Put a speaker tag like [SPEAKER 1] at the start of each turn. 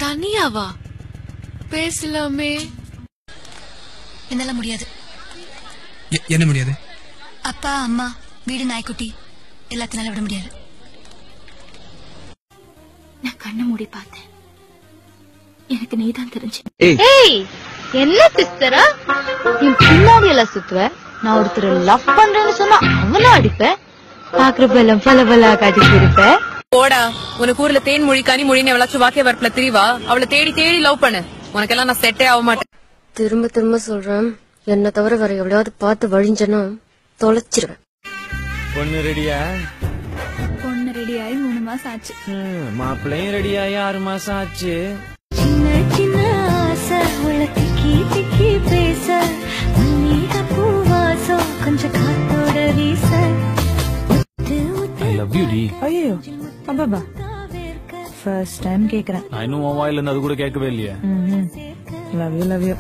[SPEAKER 1] தனியாவா பேசலாமே
[SPEAKER 2] என்னால முடியாது
[SPEAKER 3] எ- என்ன முடியாது
[SPEAKER 2] அப்பா அம்மா வீடு நாய்க்குட்டி எல்லாத்தினால விட முடியாது
[SPEAKER 4] நான் கண்ணை மூடி பார்த்தேன் எனக்கு நீதான் தெரிஞ்சு
[SPEAKER 5] ஏய் என்ன சிஸ்டரா என் பின்னாடி எல்லாம் சுத்துவ நான் ஒருத்தர் லவ் பண்றேன்னு சொன்னா அவனும் அடிப்பேன் பாக்குறப்ப எல்லாம் பல பல காட்டிட்டு இருப்பேன்
[SPEAKER 6] போடா உனக்கு ஊர்ல தேன் மொழி கனி மொழின்னு எவ்வளவு வாக்கிய வரப்புல திரிவா அவளை தேடி தேடி லவ் பண்ணு உனக்கெல்லாம் நான் செட்டே ஆக மாட்டேன்
[SPEAKER 7] திரும்ப திரும்ப சொல்றேன் என்ன தவிர வேற எவ்வளவு பார்த்து வழிஞ்சனா தொலைச்சிருவேன்
[SPEAKER 8] பொண்ணு ரெடியா
[SPEAKER 4] பொண்ணு ரெடி ஆகி மூணு மாசம் ஆச்சு
[SPEAKER 8] மாப்பிள்ளையும் ரெடியாயி ஆறு மாசம் ஆச்சு
[SPEAKER 4] சின்ன சின்ன ஆசை உள்ள திக்கி திக்கி பேச மல்லிகை பூவாசம் கொஞ்சம் காத்தோட வீச உத்து உத்து
[SPEAKER 8] ஐ லவ் யூ டி
[SPEAKER 9] ஐயோ அப்பாபா ஃபர்ஸ்ட் டைம் கேக்குறேன்
[SPEAKER 8] நான் இன்னும் உன் வாயில இருந்து அது கூட கேட்கவே இல்லையே
[SPEAKER 9] லவ் யூ லவ் யூ